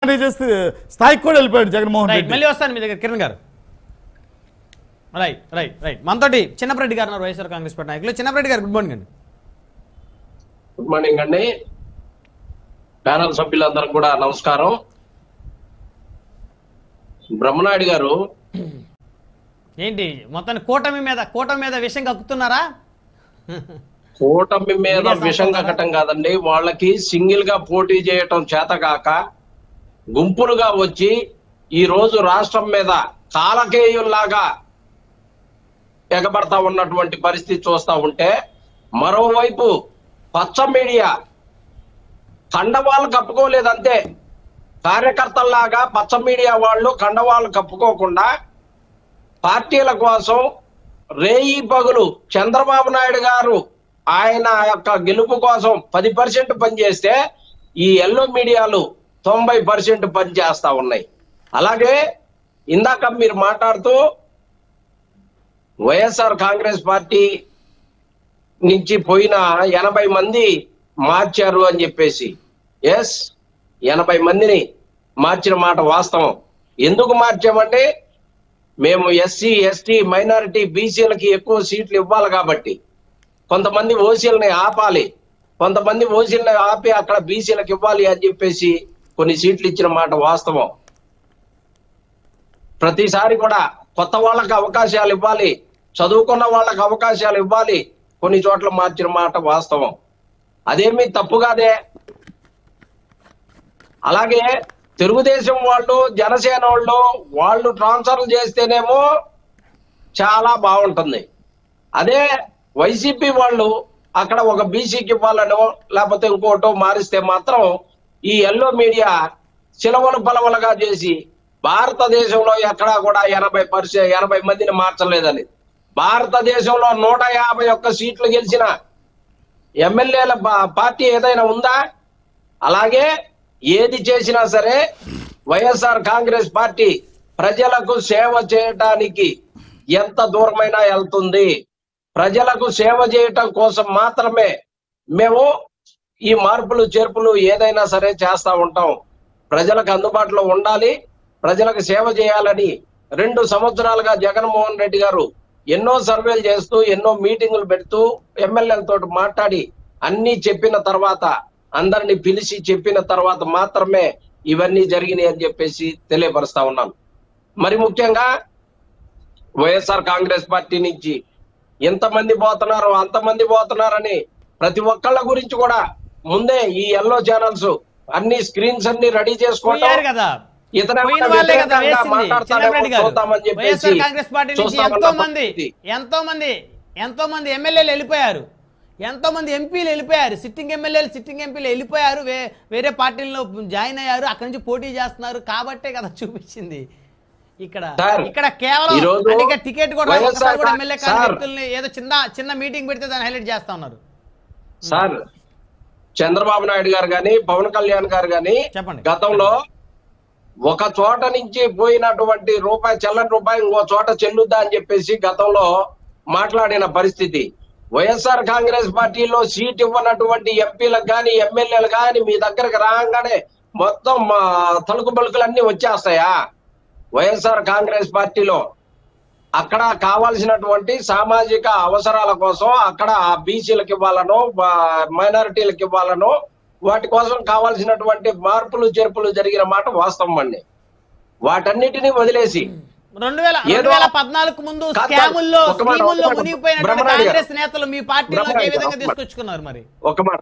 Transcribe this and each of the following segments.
చేస్తే స్థాయికి కూడా వెళ్ళిపోయాడు జగన్మోహన్ రైట్ రెడ్డి మళ్ళీ వస్తాను మీ దగ్గర కిరణ్ గారు రైట్ రైట్ రైట్ మనతోటి చిన్నపరెడ్డి గారు ఉన్నారు వైఎస్ఆర్ కాంగ్రెస్ పార్టీ నాయకులు చిన్నపరెడ్డి గారు గుడ్ మార్నింగ్ అండి గుడ్ మార్నింగ్ అండి ప్యానల్ సభ్యులందరూ కూడా నమస్కారం బ్రహ్మనాయుడు గారు ఏంటి మొత్తాన్ని కూటమి మీద కూటమి మీద విషయం కక్కుతున్నారా కూటమి మీద మీడియా విషం సంస్థ కట్టడం కాదండి వాళ్ళకి సింగిల్ గా పోటీ చేయటం చేత కాక గుంపులుగా వచ్చి ఈ రోజు రాష్ట్రం మీద కాలకేయుల్లాగా ఎగబడతా ఉన్నటువంటి పరిస్థితి చూస్తా ఉంటే మరోవైపు పచ్చ మీడియా కండవాళ్ళు కప్పుకోలేదంతే కార్యకర్తల్లాగా పచ్చ మీడియా వాళ్ళు కండవాళ్ళు కప్పుకోకుండా పార్టీల కోసం రేయి పగులు చంద్రబాబు నాయుడు గారు ఆయన యొక్క గెలుపు కోసం పది పర్సెంట్ పనిచేస్తే ఈ ఎల్లో మీడియాలు తొంభై పర్సెంట్ పనిచేస్తా ఉన్నాయి అలాగే ఇందాక మీరు మాట్లాడుతూ వైఎస్ఆర్ కాంగ్రెస్ పార్టీ నుంచి పోయిన ఎనభై మంది మార్చారు అని చెప్పేసి ఎస్ ఎనభై మందిని మార్చిన మాట వాస్తవం ఎందుకు మార్చామంటే మేము ఎస్సీ ఎస్టీ మైనారిటీ బీసీలకి ఎక్కువ సీట్లు ఇవ్వాలి కాబట్టి కొంతమంది ఓసీలని ఆపాలి కొంతమంది ఓసీలని ఆపి అక్కడ బీసీలకు ఇవ్వాలి అని చెప్పేసి కొన్ని సీట్లు ఇచ్చిన మాట వాస్తవం ప్రతిసారి కూడా కొత్త వాళ్ళకి అవకాశాలు ఇవ్వాలి చదువుకున్న వాళ్ళకి అవకాశాలు ఇవ్వాలి కొన్ని చోట్ల మార్చిన మాట వాస్తవం అదేమీ తప్పు కాదే అలాగే తెలుగుదేశం వాళ్ళు జనసేన వాళ్ళు వాళ్ళు ట్రాన్స్ఫర్లు చేస్తేనేమో చాలా బాగుంటుంది అదే వైసీపీ వాళ్ళు అక్కడ ఒక బీసీకి ఇవ్వాలనో లేకపోతే ఇంకోటో మారిస్తే మాత్రం ఈ ఎల్లో మీడియా చిలవలు పలవలుగా చేసి భారతదేశంలో ఎక్కడా కూడా ఎనభై పర్సెంట్ ఎనభై మందిని మార్చలేదని భారతదేశంలో నూట యాభై ఒక్క సీట్లు గెలిచిన ఎమ్మెల్యేల పా- పార్టీ ఏదైనా ఉందా అలాగే ఏది చేసినా సరే వైఎస్ఆర్ కాంగ్రెస్ పార్టీ ప్రజలకు సేవ చేయటానికి ఎంత దూరమైనా వెళ్తుంది ప్రజలకు సేవ చేయటం కోసం మాత్రమే మేము ఈ మార్పులు చేర్పులు ఏదైనా సరే చేస్తా ఉంటాం ప్రజలకు అందుబాటులో ఉండాలి ప్రజలకు సేవ చేయాలని రెండు సంవత్సరాలుగా జగన్మోహన్ రెడ్డి గారు ఎన్నో సర్వేలు చేస్తూ ఎన్నో మీటింగులు పెడుతూ ఎమ్మెల్యేలతో మాట్లాడి అన్ని చెప్పిన తర్వాత అందరిని పిలిచి చెప్పిన తర్వాత మాత్రమే ఇవన్నీ జరిగినాయి అని చెప్పేసి తెలియపరుస్తా ఉన్నాను మరి ముఖ్యంగా వైఎస్ఆర్ కాంగ్రెస్ పార్టీ నుంచి ఎంతమంది పోతున్నారు అంతమంది పోతున్నారని ప్రతి ఒక్కళ్ళ గురించి కూడా ముందే ఈ ఎల్లో ఛానల్స్ అన్ని స్క్రీన్స్ అన్ని రెడీ పోయారు చేసుకోవటం కదా ఇతను పోయిన ఏమైనా వాళ్ళే కదా వ్యతిరేకంగా వేసింది మాట్లాడతాడేమో చిన్నరెడ్డి గారు చూద్దామని చెప్పేసి వైఎస్ఆర్ కాంగ్రెస్ పార్టీ నుంచి చూస్తామన్న ఎంతో మంది పరిస్థితి. ఎంతో మంది ఎంతో మంది ఎమ్మెల్యేలు వెళ్ళిపోయారు ఎంతో మంది ఎంపీలు వెళ్ళిపోయారు సిట్టింగ్ ఎమ్మెల్యేలు సిట్టింగ్ ఎంపీలు వెళ్ళిపోయారు వే- వేరే పార్టీల్లో జాయిన్ అయ్యారు అక్కడి నుంచి పోటీ చేస్తున్నారు కాబట్టే కదా చూపించింది ఇక్కడ సార్, ఇక్కడ కేవలం ఈరోజు అంటే ఇక టికెట్ కూడా వైఎస్ఆర్ ఒకసారి కూడా కా- ఎమ్మెల్యే సార్. కార్యకర్తల్ని ఏదో చిన్న చిన్న మీటింగ్ పెడితే దాన్ని హైలైట్ చేస్తా ఉన్నారు సార్ చంద్రబాబు నాయుడు గారు గాని పవన్ కళ్యాణ్ గారు గాని చెప్పండి. గతంలో ఒక చోట నుంచి పోయినటువంటి రూపాయి చెల్లని రూపాయి ఇంకో చోట చెల్లుద్దా అని చెప్పేసి గతంలో మాట్లాడిన పరిస్థితి వైఎస్ఆర్ కాంగ్రెస్ పార్టీలో సీట్ ఇవ్వనటువంటి ఎంపీలకు కానీ ఎమ్మెల్యేలు కానీ మీ దగ్గరకు రాగానే మొత్తం ఆ, తలుకు బలుకులు అన్ని వచ్చేస్తాయా వైఎస్ఆర్ కాంగ్రెస్ పార్టీలో అక్కడ కావాల్సినటువంటి సామాజిక అవసరాల కోసం అక్కడ బీసీలకు ఇవ్వాలనో మైనారిటీలకు ఇవ్వాలనో వాటి కోసం కావాల్సినటువంటి మార్పులు చేర్పులు జరిగిన మాట వాస్తవం అండి వాటన్నిటిని వదిలేసి రెండు వేల రెండు ఏదో- వేల పద్నాలుగు ముందు కాదు, స్కాముల్లో ఒక మాట, స్కీముల్లో ఒక మాట. మునిగిపోయినటువంటి బ్రహ్మనాయుడు గారు. కాంగ్రెస్ నేతలు మీ పార్టీలోకి ఏ బ్రహ్మనాయుడు విధంగా గారు, తీసుకొచ్చుకున్నారు మరి ఒక మాట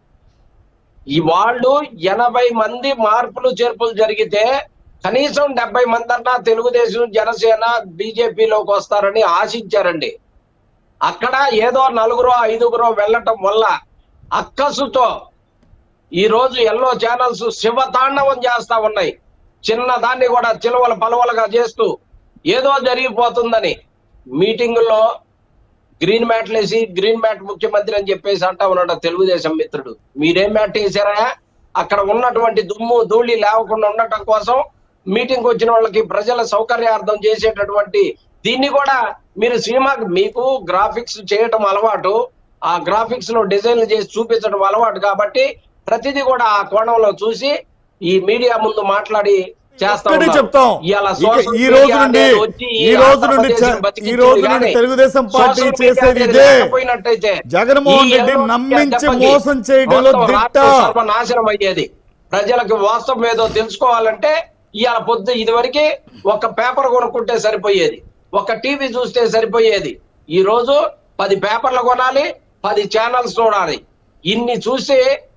ఈ వాళ్ళు ఎనభై మంది మార్పులు చేర్పులు జరిగితే కనీసం డెబ్బై మంది అన్నా తెలుగుదేశం జనసేన బీజేపీలోకి వస్తారని ఆశించారండి అక్కడ ఏదో నలుగురో ఐదుగురో వెళ్ళటం వల్ల అక్కసుతో ఈ రోజు ఎల్లో ఛానల్స్ శివతాండవం చేస్తా ఉన్నాయి చిన్న దాన్ని కూడా చిలవల పలవలుగా చేస్తూ ఏదో జరిగిపోతుందని మీటింగుల్లో గ్రీన్ మ్యాట్లు వేసి గ్రీన్ మ్యాట్ ముఖ్యమంత్రి అని చెప్పేసి అంటా ఉన్నాడు తెలుగుదేశం మిత్రుడు మీరేం మ్యాట్ వేసారా అక్కడ ఉన్నటువంటి దుమ్ము ధూళి లేవకుండా ఉండటం కోసం మీటింగ్ వచ్చిన వాళ్ళకి ప్రజల సౌకర్యార్థం చేసేటటువంటి దీన్ని కూడా మీరు సినిమా మీకు గ్రాఫిక్స్ చేయటం అలవాటు ఆ గ్రాఫిక్స్ లో డిజైన్లు చేసి చూపించడం అలవాటు కాబట్టి ప్రతిదీ కూడా ఆ కోణంలో చూసి ఈ మీడియా ముందు మాట్లాడి చేస్తా ఒక్కటి ఉన్నారు. చెప్తాం ఇవాళ ఇక social ఈ media రోజు నుండి అనేది వచ్చి ఈ రోజు నుండి ఆంధ్రప్రదేశ్ని చ- ఈ బతికించింది రోజు నుండి కానీ తెలుగుదేశం పార్టీ social media చేసేది అనేది ఇదే లేకపోయినట్టయితే జగన్మోహన్ ఈ రెడ్డి ఎల్లో నమ్మించి దెబ్బకి మోసం చేయడంలో మొత్తం దిట్ట. రాష్ట్రం సర్వనాశనం అయ్యేది ప్రజలకు వాస్తవం ఏదో తెలుసుకోవాలంటే ఇవాళ పొద్దు ఇదివరకు ఒక పేపర్ కొనుక్కుంటే సరిపోయేది ఒక టీవీ చూస్తే సరిపోయేది ఈ రోజు పది పేపర్లు కొనాలి పది ఛానల్స్ చూడాలి ఇన్ని చూసి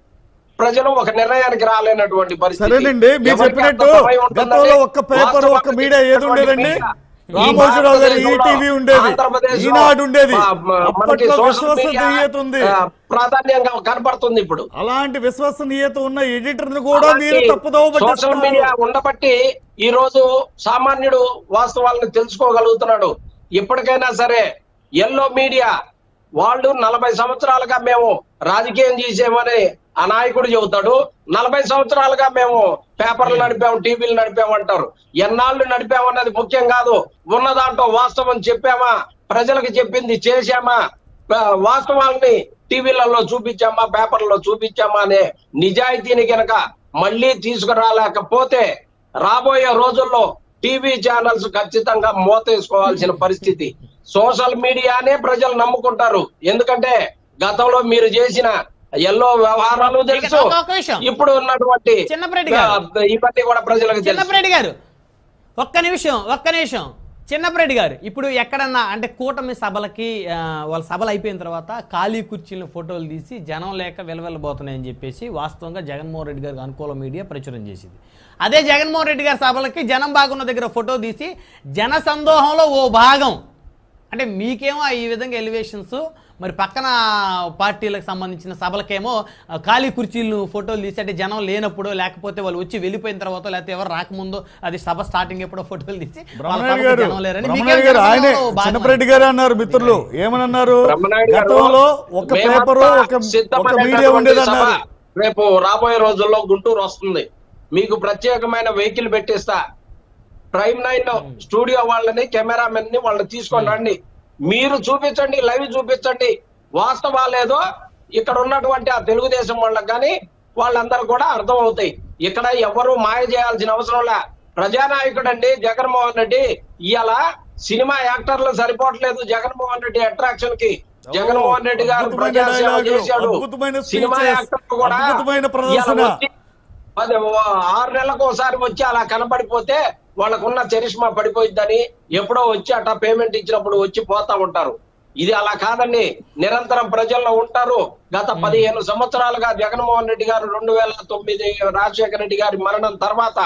ప్రజలు ఒక నిర్ణయానికి రాలేనటువంటి పరిస్థితి సరేనండి మీరు ఎవరికి అంత చెప్పినట్టు సమయం ఉంటుందంటే గతంలో ఒక్క పేపర్ వాస్తవానికి ఒక్క మీడియా ఏది ఉండేదండి మీడియా. ఈ రామోజీరావు గారి భారతదేశంలో, ఈటీవీ ఉండేది ఆంధ్రప్రదేశ్లో ఈనాడు ఉండేది మా- మా- మనకి అప్పట్లో సోషల్ మీడియా, విశ్వసనీయత ఉంది ఆ, ప్రాధాన్యంగా కనపడుతుంది ఇప్పుడు అలాంటి విశ్వసనీయత ఉన్న ఎడిటర్ ను కూడా మీరు అలాంటి తప్పుదోవ సోషల్ మీడియా పట్టిస్తున్నారు ఉండబట్టి ఈ రోజు సామాన్యుడు వాస్తవాలను తెలుసుకోగలుగుతున్నాడు ఇప్పటికైనా సరే ఎల్లో మీడియా వాళ్ళు నలభై సంవత్సరాలుగా మేము రాజకీయం చేసేమని ఆ నాయకుడు చెబుతాడు నలభై సంవత్సరాలుగా మేము పేపర్లు నడిపాము టీవీలు నడిపాము అంటారు ఎన్నాళ్ళు నడిపామన్నది ముఖ్యం కాదు ఉన్న దాంట్లో వాస్తవం చెప్పామా ప్రజలకు చెప్పింది చేశామా ఆ, వాస్తవాల్ని టీవీలలో చూపించామా పేపర్లలో చూపించామా అనే నిజాయితీని గనక మళ్ళీ తీసుకురాలేకపోతే రాబోయే రోజుల్లో టీవీ ఛానల్స్ ఖచ్చితంగా మోతేసుకోవాల్సిన పరిస్థితి సోషల్ మీడియానే ప్రజలు నమ్ముకుంటారు ఎందుకంటే గతంలో మీరు చేసిన ఎల్లో వ్యవహారాలు తెలుసు ఒక- ఒక విషయం. ఇప్పుడు ఉన్నటువంటి చిన్నప్పరెడ్డి గారు. ఆ, ఇవన్నీ కూడా ప్రజలకు తెలుసు చిన్నప్పరెడ్డి గారు ఒక్క నిమిషం ఒక్క నిమిషం చిన్నప్పరెడ్డి గారు ఇప్పుడు ఎక్కడన్నా అంటే కూటమి సభలకి ఆ, వాళ్ళ సభలు అయిపోయిన తర్వాత ఖాళీ కుర్చీలను ఫోటోలు తీసి జనం లేక వెలవెలబోతున్నాయని చెప్పేసి వాస్తవంగా జగన్మోహన్ రెడ్డి గారికి అనుకూల మీడియా ప్రచురం చేసింది అదే జగన్మోహన్ రెడ్డి గారి సభలకి జనం బాగున్న దగ్గర ఫోటో తీసి జన సందోహంలో ఓ భాగం అంటే మీకేమో ఈ విధంగా ఎలివేషన్స్ మరి పక్కన పార్టీలకు సంబంధించిన సభలకేమో ఆ, ఖాళీ కుర్చీలను ఫోటోలు తీసి అంటే జనం లేనప్పుడు లేకపోతే వాళ్ళు వచ్చి వెళ్ళిపోయిన తర్వాత లేకపోతే ఎవరు రాకముందో అది సభ స్టార్టింగ్ ఎప్పుడో ఫోటోలు తీసి వాళ్ళ బ్రహ్మనాయుడు సభకు గారు జనం లేరని బ్రహ్మనాయుడు మీకేమో గారు జన ఆయనే సందోహంలో భాగం చిన్నపరెడ్డి గారు అన్నారు మిత్రులు ఏమన్నారు బ్రహ్మనాయుడు గారు, గతంలో ఒక మేమంతా పేపరు ఒక ఒక సిద్ధమైనటువంటి మీడియా ఉండేది సభ అన్నారు రేపు రాబోయే రోజుల్లో గుంటూరు వస్తుంది మీకు ప్రత్యేకమైన వెహికల్ పెట్టిస్తా ప్రైమ్ నైన్ స్టూడియో వాళ్ళని కెమెరామెన్ ని వాళ్ళని తీసుకొని రండి మీరు చూపించండి లైవ్ చూపించండి వాస్తవాలేదో ఇక్కడ ఉన్నటువంటి ఆ తెలుగుదేశం వాళ్ళకి కానీ వాళ్ళందరూ కూడా అర్థం అవుతాయి ఇక్కడ ఎవరు మాయ చేయాల్సిన అవసరం లే ప్రజానాయకుడు అండి జగన్మోహన్ రెడ్డి ఇవాళ సినిమా యాక్టర్లు సరిపోవట్లేదు జగన్మోహన్ రెడ్డి అట్రాక్షన్ కి జగన్మోహన్ రెడ్డి గారు అద్భుతమైన ప్రజాసేవ డైలాగులు, చేశాడు అద్భుతమైన సినిమా speeches, యాక్టర్లు కూడా అద్భుతమైన ప్రదర్శన. ఇవాళ వచ్చి పది ఓ- ఆరు నెలలకు ఒకసారి వచ్చి అలా కనబడిపోతే వాళ్ళకున్న చరిష్మా పడిపోయిద్దని ఎప్పుడో వచ్చి అట్లా పేమెంట్ ఇచ్చినప్పుడు వచ్చి పోతా ఉంటారు ఇది అలా కాదండి నిరంతరం ప్రజల్లో ఉంటారు గత పదిహేను సంవత్సరాలుగా జగన్మోహన్ రెడ్డి గారు రెండు వేల తొమ్మిది రాజశేఖర రెడ్డి గారి మరణం తర్వాత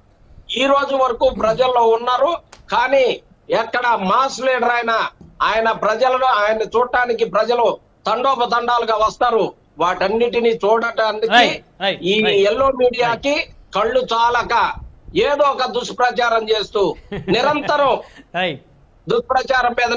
ఈ రోజు వరకు ప్రజల్లో ఉన్నారు కానీ ఎక్కడ మాస్ లీడర్ ఆయన ఆయన ప్రజలను ఆయన చూడటానికి ప్రజలు తండోపతండాలుగా వస్తారు వాటన్నిటిని చూడటానికి Right, right, ఈ right. ఎల్లో మీడియాకి కళ్ళు చాలక ఏదో ఒక దుష్ప్రచారం చేస్తూ నిరంతరం రైట్ దుష్ప్రచారం మీద